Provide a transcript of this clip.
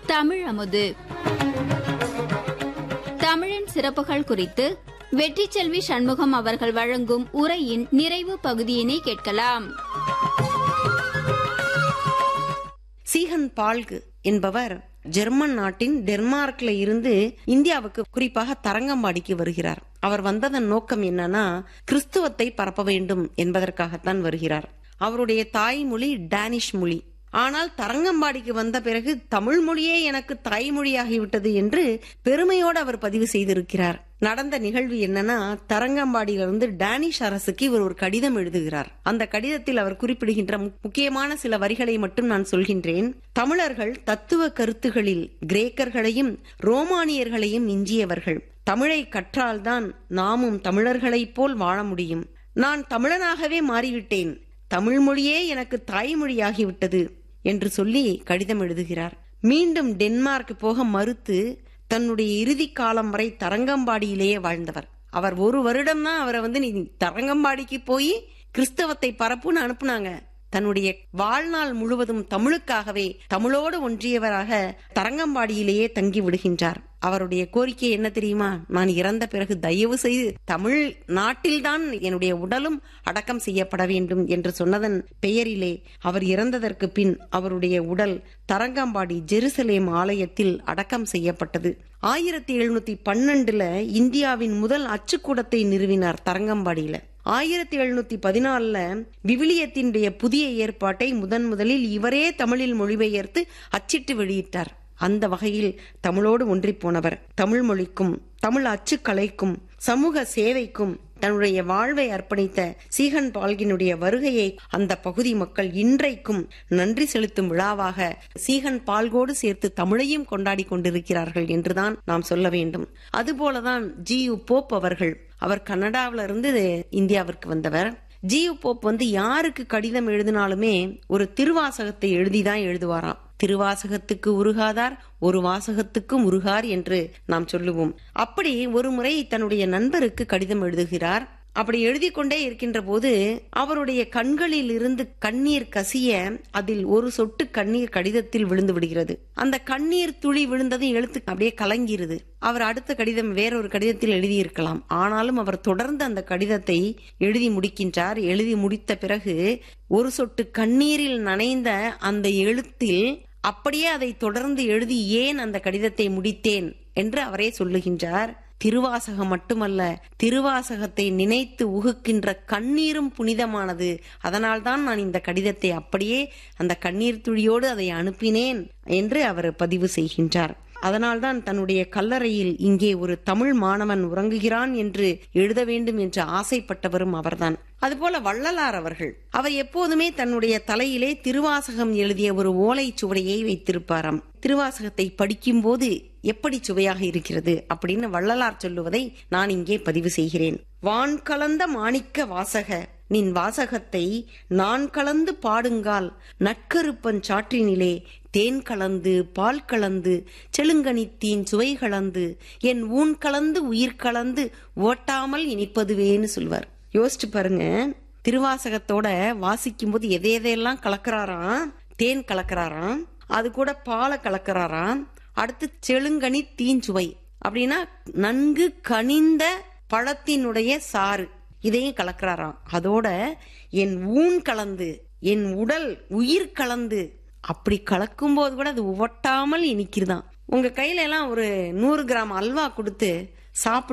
தமிழ் அமுது தமிழின் சிறப்புகள் குறித்து வெற்றிச்செல்வி சண்முகம் அவர்கள் வழங்கும் உரையின் நிறைவு பகுதியினை கேட்கலாம் சீகன் பால்கு என்பவர் ஜெர்மன் நாட்டின் டென்மார்க்ல இருந்து இந்தியாவுக்கு குறிப்பாக தரங்கம்பாடிக்கு வருகிறார் அவர் வந்ததன் நோக்கம் என்னன்னா கிறிஸ்துவத்தை பரப்ப வேண்டும் என்பதற்காகத்தான் வருகிறார் அவருடைய தாய்மொழி டேனிஷ் மொழி ஆனால் தரங்கம்பாடிக்கு வந்த பிறகு தமிழ் மொழியே எனக்கு தாய்மொழியாகிவிட்டது என்று பெருமையோடு அவர் பதிவு செய்திருக்கிறார் நடந்த நிகழ்வு என்னன்னா தரங்கம்பாடியிலிருந்து டேனிஷ் அரசுக்கு இவர் ஒரு கடிதம் எழுதுகிறார் அந்த கடிதத்தில் அவர் குறிப்பிடுகின்ற முக்கியமான சில வரிகளை மட்டும் நான் சொல்கின்றேன் தமிழர்கள் தத்துவ கருத்துகளில் கிரேக்கர்களையும் ரோமானியர்களையும் மிஞ்சியவர்கள் தமிழை கற்றால்தான் நாமும் தமிழர்களைப் போல் வாழ முடியும் நான் தமிழனாகவே மாறிவிட்டேன் தமிழ் மொழியே எனக்கு தாய்மொழியாகிவிட்டது என்று சொல்லி கடிதம் எழுதுகிறார் மீண்டும் டென்மார்க் போக மறுத்து தன்னுடைய இறுதி காலம் வரை தரங்கம்பாடியிலேயே வாழ்ந்தவர் அவர் ஒரு வருடம் தான் அவரை வந்து நீ தரங்கம்பாடிக்கு போய் கிறிஸ்தவத்தை பரப்புன்னு அனுப்புனாங்க தன்னுடைய வாழ்நாள் முழுவதும் தமிழுக்காகவே தமிழோடு ஒன்றியவராக தரங்கம்பாடியிலேயே தங்கி விடுகின்றார் அவருடைய கோரிக்கை என்ன தெரியுமா நான் இறந்த பிறகு தயவு செய்து தமிழ் நாட்டில்தான் என்னுடைய உடலும் அடக்கம் செய்யப்பட வேண்டும் என்று சொன்னதன் பெயரிலே அவர் இறந்ததற்கு பின் அவருடைய உடல் தரங்கம்பாடி ஜெருசலேம் ஆலயத்தில் அடக்கம் செய்யப்பட்டது ஆயிரத்தி எழுநூத்தி பன்னெண்டுல இந்தியாவின் முதல் அச்சுக்கூடத்தை நிறுவினார் தரங்கம்பாடியில ஆயிரத்தி எழுநூத்தி பதினாலுல விவிலியத்தினுடைய புதிய ஏற்பாட்டை முதன் முதலில் இவரே தமிழில் மொழிபெயர்த்து அச்சிட்டு வெளியிட்டார் அந்த வகையில் தமிழோடு ஒன்றி போனவர் தமிழ் மொழிக்கும் தமிழ் அச்சுக்கலைக்கும் சமூக சேவைக்கும் தன்னுடைய வாழ்வை அர்ப்பணித்த சீகன் பால்கினுடைய வருகையை அந்த பகுதி மக்கள் இன்றைக்கும் நன்றி செலுத்தும் விழாவாக சீகன் பால்கோடு சேர்த்து தமிழையும் கொண்டாடி கொண்டிருக்கிறார்கள் என்றுதான் நாம் சொல்ல வேண்டும் அதுபோலதான் ஜி யு போப் அவர்கள் அவர் கனடாவில இருந்து இந்தியாவிற்கு வந்தவர் ஜியு போப் வந்து யாருக்கு கடிதம் எழுதினாலுமே ஒரு திருவாசகத்தை எழுதிதான் எழுதுவாராம் திருவாசகத்துக்கு உருகாதார் ஒரு வாசகத்துக்கும் உருகார் என்று நாம் சொல்லுவோம் அப்படி ஒரு முறை தன்னுடைய நண்பருக்கு கடிதம் எழுதுகிறார் அப்படி எழுதி கொண்டே இருக்கின்ற போது அவருடைய கண்களில் இருந்து கண்ணீர் கசிய அதில் ஒரு சொட்டு கண்ணீர் கடிதத்தில் விழுந்து விடுகிறது அந்த கண்ணீர் துளி விழுந்தது எழுத்து அப்படியே கலங்கிருது அவர் அடுத்த கடிதம் வேறொரு கடிதத்தில் எழுதியிருக்கலாம் ஆனாலும் அவர் தொடர்ந்து அந்த கடிதத்தை எழுதி முடிக்கின்றார் எழுதி முடித்த பிறகு ஒரு சொட்டு கண்ணீரில் நனைந்த அந்த எழுத்தில் அப்படியே அதை தொடர்ந்து எழுதி ஏன் அந்த கடிதத்தை முடித்தேன் என்று அவரே சொல்லுகின்றார் திருவாசகம் மட்டுமல்ல திருவாசகத்தை நினைத்து உகுக்கின்ற கண்ணீரும் புனிதமானது அதனால்தான் நான் இந்த கடிதத்தை அப்படியே அந்த கண்ணீர் துளியோடு அதை அனுப்பினேன் என்று அவர் பதிவு செய்கின்றார் அதனால்தான் தன்னுடைய கல்லறையில் இங்கே ஒரு தமிழ் மாணவன் உறங்குகிறான் என்று எழுத வேண்டும் என்று ஆசைப்பட்டவரும் அவர்தான் அதுபோல வள்ளலார் அவர்கள் அவர் எப்போதுமே தன்னுடைய தலையிலே திருவாசகம் எழுதிய ஒரு ஓலை சுவடையை வைத்திருப்பாராம் திருவாசகத்தை படிக்கும் போது எப்படி சுவையாக இருக்கிறது அப்படின்னு வள்ளலார் சொல்லுவதை நான் இங்கே பதிவு செய்கிறேன் வான் கலந்த மாணிக்க வாசக நின் வாசகத்தை நான் கலந்து பாடுங்கால் நட்கருப்பன் சாற்றினிலே தேன் கலந்து பால் கலந்து செழுங்கனித்தீன் சுவை கலந்து என் ஊன் கலந்து உயிர் கலந்து ஓட்டாமல் இனிப்பதுவேன்னு சொல்வார் யோசிச்சு பாருங்க திருவாசகத்தோட வாசிக்கும் போது எதை எதையெல்லாம் கலக்கிறாராம் தேன் கலக்கிறாராம் அது கூட பாலை கலக்கிறாராம் அடுத்து செழுங்கனி தீஞ்சுவை அப்படின்னா நன்கு கனிந்த பழத்தினுடைய சாறு இதையும் கலக்கிறாராம் அதோட என் ஊன் கலந்து என் உடல் உயிர் கலந்து அப்படி கலக்கும் போது கூட அது ஒட்டாமல் இனிக்கிறதாம் உங்க கையில எல்லாம் ஒரு நூறு கிராம் அல்வா கொடுத்து சாப்பிடு